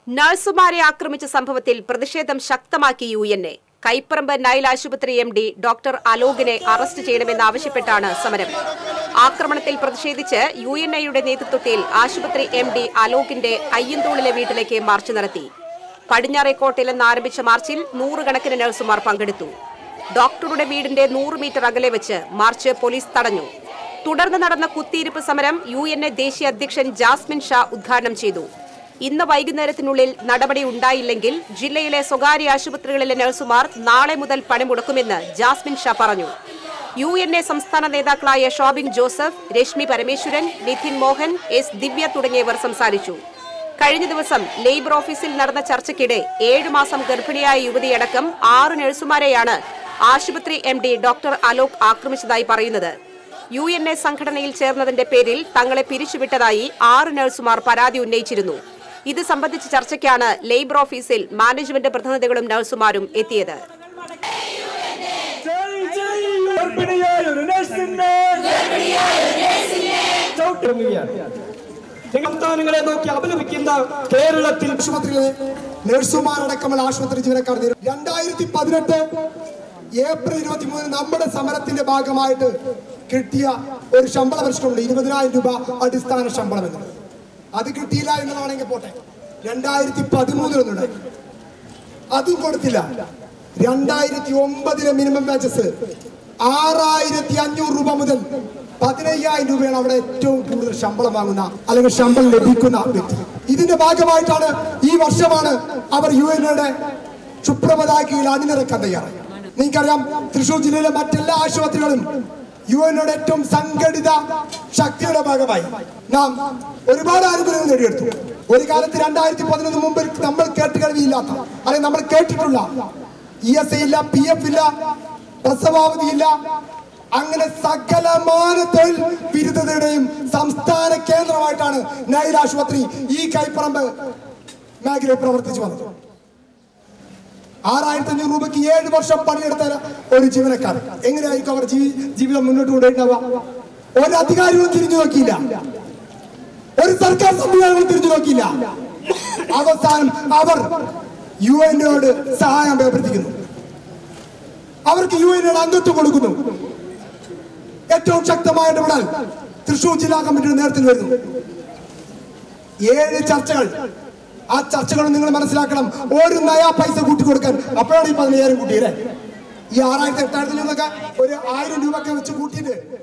നഴ്സുമാരെ ആക്രമിച്ച സംഭവത്തിൽ പ്രതിഷേധം ശക്തമാക്കി U N A Kaipparambu Nile ആശുപത്രി എം ഡി ഡോക്ടർ അലോകിനെ അറസ്റ്റ് ചെയ്യണമെന്നാവശ്യപ്പെട്ടാണ് സമരം ആക്രമണത്തിൽ പ്രതിഷേധിച്ച് യു എൻ എയുടെ നേതൃത്വത്തിൽ ആശുപത്രി എം ഡി അലോകിന്റെ അയ്യന്തോളിലെ വീട്ടിലേക്ക് മാർച്ച് നടത്തി പടിഞ്ഞാറേക്കോട്ടയിൽ നിന്ന് ആരംഭിച്ച മാർച്ചിൽ നൂറുകണക്കിന് നഴ്സുമാർ പങ്കെടുത്തു ഡോക്ടറുടെ വീടിന്റെ നൂറ് മീറ്റർ അകലെ വെച്ച് മാർച്ച് പോലീസ് തടഞ്ഞു തുടർന്ന് നടന്ന കുത്തിയിരിപ്പ് സമരം യു എൻ എ ദേശീയ അധ്യക്ഷൻ ജാസ്മിൻ ഷാ ഉദ്ഘാടനം ചെയ്തു ഇന്ന് വൈകുന്നേരത്തിനുള്ളിൽ നടപടി ഉണ്ടായില്ലെങ്കിൽ ജില്ലയിലെ സ്വകാര്യ ആശുപത്രികളിലെ നഴ്സുമാർ നാളെ മുതൽ പണിമുടക്കുമെന്ന് ജാസ്മിൻ ഷാ പറഞ്ഞു യു എൻ എ സംസ്ഥാന നേതാക്കളായ ഷോബിൻ ജോസഫ് രശ്മി പരമേശ്വരൻ നിതിൻ മോഹൻ എസ് ദിവ്യ തുടങ്ങിയവർ സംസാരിച്ചു കഴിഞ്ഞ ദിവസം ലേബർ ഓഫീസിൽ നടന്ന ചർച്ചയ്ക്കിടെ ഏഴു മാസം ഗർഭിണിയായ യുവതിയടക്കം ആറ് നഴ്സുമാരെയാണ് ആശുപത്രി എം ഡി ഡോക്ടർ അലോക് ആക്രമിച്ചതായി പറയുന്നത് യു എൻ എ സംഘടനയിൽ ചേർന്നതിന്റെ പേരിൽ തങ്ങളെ പിരിച്ചുവിട്ടതായി ആറ് നഴ്സുമാർ പരാതി ഉന്നയിച്ചിരുന്നു ഇത് സംബന്ധിച്ച ചർച്ചയ്ക്കാണ് ലേബർ ഓഫീസിൽ മാനേജ്മെന്റ് പ്രതിനിധികളും നഴ്സുമാരും എത്തിയത് ജയ് ജയ് ഗർഭിണിയായ ഒരു നഴ്സിനെ ചവിട്ടിറങ്ങുകയാണ് സംസ്ഥാനങ്ങളെ നോക്കി അപലപിക്കുന്ന കേരളത്തിൽ ആശുപത്രിയിലെ നഴ്സുമാരടക്കമുള്ള ആശുപത്രി ജീവനക്കാർ നേരിടും. രണ്ടായിരത്തി പതിനെട്ട് ഏപ്രിൽ ഇരുപത്തി മൂന്നിന് നമ്മുടെ സമരത്തിന്റെ ഭാഗമായിട്ട് കിട്ടിയ ഒരു ശമ്പള പരിഷ്കരണമുണ്ട് ഇരുപതിനായിരം രൂപ അടിസ്ഥാന ശമ്പളം എന്നത് അത് കിട്ടിയില്ല എന്നതാണെങ്കിൽ പോട്ടെ രണ്ടായിരത്തി പതിമൂന്നിലൊന്നുണ്ട് അതും കൊടുത്തില്ല രണ്ടായിരത്തി ഒമ്പതിലെ മിനിമം വേജസ് ആറായിരത്തി അഞ്ഞൂറ് രൂപ മുതൽ പതിനയ്യായിരം രൂപയാണ് അവിടെ ഏറ്റവും കൂടുതൽ ശമ്പളം വാങ്ങുന്ന അല്ലെങ്കിൽ ശമ്പളം ലഭിക്കുന്ന വ്യക്തി ഇതിന്റെ ഭാഗമായിട്ടാണ് ഈ വർഷമാണ് അവർ യു എയുടെ സുപ്രമതാക്കിയിൽ അണിനിരക്കാൻ തയ്യാറായി നിങ്ങൾക്കറിയാം തൃശൂർ ജില്ലയിലെ മറ്റെല്ലാ ആശുപത്രികളും യു എനോട് ഏറ്റവും സംഘടിത ശക്തിയുടെ ഭാഗമായി നാം ഒരുപാട് ആനുകൂല്യങ്ങൾ നേടിയെടുത്തു ഒരു കാലത്ത് രണ്ടായിരത്തി പതിനൊന്ന് മുമ്പ് നമ്മൾ കേട്ട് കഴിവില്ലാത്ത അല്ലെങ്കിൽ നമ്മൾ കേട്ടിട്ടുള്ള ഇ എസ് ഇല്ല പി എഫ് ഇല്ല പ്രസവാവധി ഇല്ല അങ്ങനെ സകലമാന തൊഴിൽ ബിരുദതയുടെയും സംസ്ഥാന കേന്ദ്രമായിട്ടാണ് നൈൽ ആശുപത്രി ഈ കൈപ്പറമ്പ് മേഖലയിൽ പ്രവർത്തിച്ചു വന്നത് ആറായിരത്തി അഞ്ഞൂറ് രൂപയ്ക്ക് ഏഴ് വർഷം പണിയെടുത്ത ഒരു ജീവനക്കാർ എങ്ങനെയായിരിക്കും അവർ ജീവി ജീവിതം മുന്നോട്ട് കൊണ്ടുപോയിട്ടുണ്ടാവുക ഒരു അധികാരികളും തിരിഞ്ഞു നോക്കിയില്ല ഒരു സർക്കാർ സംവിധാനങ്ങളും തിരിഞ്ഞു നോക്കിയില്ല അവസാനം അവർ യു എന്നോട് സഹായം അഭ്യർത്ഥിക്കുന്നു അവർക്ക് യു എന്നോട് അംഗത്വം കൊടുക്കുന്നു ഏറ്റവും ശക്തമായ ഇടപെടൽ തൃശൂർ ജില്ലാ കമ്മിറ്റിയുടെ നേതൃത്വത്തിൽ വരുന്നു ഏഴ് ചർച്ചകൾ ആ ചർച്ചകൾ നിങ്ങൾ മനസ്സിലാക്കണം ഒരു നയാ പൈസ കൂട്ടി കൊടുക്കാൻ അപ്പോഴാണ് ഈ പതിനയ്യായിരം കൂട്ടിയത് ഈ ആറായിരത്തി എട്ടായിരത്തി നിന്നൊക്കെ ഒരു ആയിരം രൂപ ഒക്കെ വെച്ച് കൂട്ടിയിട്ട്